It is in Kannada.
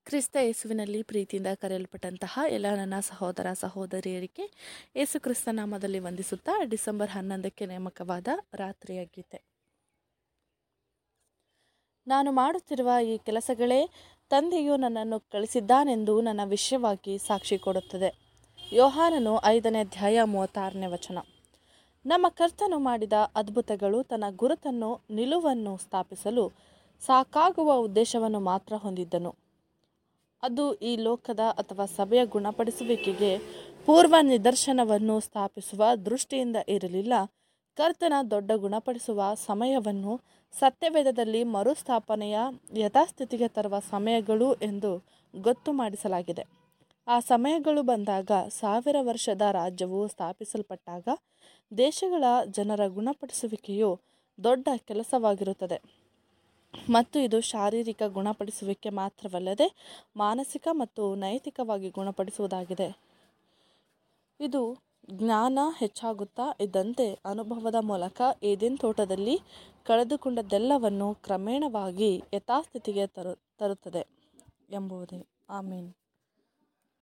ಕ್ರಿಸ್ತ ಯೇಸುವಿನಲ್ಲಿ ಪ್ರೀತಿಯಿಂದ ಕರೆಯಲ್ಪಟ್ಟಂತಹ ಎಲ್ಲ ನನ್ನ ಸಹೋದರ ಸಹೋದರಿಯರಿಗೆ ಯೇಸು ಕ್ರಿಸ್ತ ನಾಮದಲ್ಲಿ ವಂದಿಸುತ್ತಾ ಡಿಸೆಂಬರ್ ಹನ್ನೊಂದಕ್ಕೆ ನೇಮಕವಾದ ರಾತ್ರಿಯ ಗೀತೆ ನಾನು ಮಾಡುತ್ತಿರುವ ಈ ಕೆಲಸಗಳೇ ತಂದೆಯು ನನ್ನನ್ನು ಕಳಿಸಿದ್ದಾನೆಂದು ನನ್ನ ವಿಷಯವಾಗಿ ಸಾಕ್ಷಿ ಕೊಡುತ್ತದೆ ಯೋಹಾನನು ಐದನೇ ಅಧ್ಯಾಯ ಮೂವತ್ತಾರನೇ ವಚನ ನಮ್ಮ ಕರ್ತನು ಮಾಡಿದ ಅದ್ಭುತಗಳು ತನ್ನ ಗುರುತನ್ನು ನಿಲುವನ್ನು ಸ್ಥಾಪಿಸಲು ಸಾಕಾಗುವ ಉದ್ದೇಶವನ್ನು ಮಾತ್ರ ಹೊಂದಿದ್ದನು ಅದು ಈ ಲೋಕದ ಅಥವಾ ಸಭೆಯ ಗುಣಪಡಿಸುವಿಕೆಗೆ ಪೂರ್ವ ನಿದರ್ಶನವನ್ನು ಸ್ಥಾಪಿಸುವ ದೃಷ್ಟಿಯಿಂದ ಇರಲಿಲ್ಲ ಕರ್ತನ ದೊಡ್ಡ ಗುಣಪಡಿಸುವ ಸಮಯವನ್ನು ಸತ್ಯವೇದದಲ್ಲಿ ಮರುಸ್ಥಾಪನೆಯ ಯಥಾಸ್ಥಿತಿಗೆ ತರುವ ಸಮಯಗಳು ಎಂದು ಗೊತ್ತು ಮಾಡಿಸಲಾಗಿದೆ ಆ ಸಮಯಗಳು ಬಂದಾಗ ಸಾವಿರ ವರ್ಷದ ರಾಜ್ಯವು ಸ್ಥಾಪಿಸಲ್ಪಟ್ಟಾಗ ದೇಶಗಳ ಜನರ ಗುಣಪಡಿಸುವಿಕೆಯು ದೊಡ್ಡ ಕೆಲಸವಾಗಿರುತ್ತದೆ ಮತ್ತು ಇದು ಶಾರೀರಿಕ ಗುಣಪಡಿಸುವಿಕೆ ಮಾತ್ರವಲ್ಲದೆ ಮಾನಸಿಕ ಮತ್ತು ನೈತಿಕವಾಗಿ ಗುಣಪಡಿಸುವುದಾಗಿದೆ ಇದು ಜ್ಞಾನ ಹೆಚ್ಚಾಗುತ್ತಾ ಇದ್ದಂತೆ ಅನುಭವದ ಮೂಲಕ ಏದೇನ್ ತೋಟದಲ್ಲಿ ಕಳೆದುಕೊಂಡದ್ದೆಲ್ಲವನ್ನು ಕ್ರಮೇಣವಾಗಿ ಯಥಾಸ್ಥಿತಿಗೆ ತರು ತರುತ್ತದೆ ಎಂಬುದೇ ಆಮೀನ್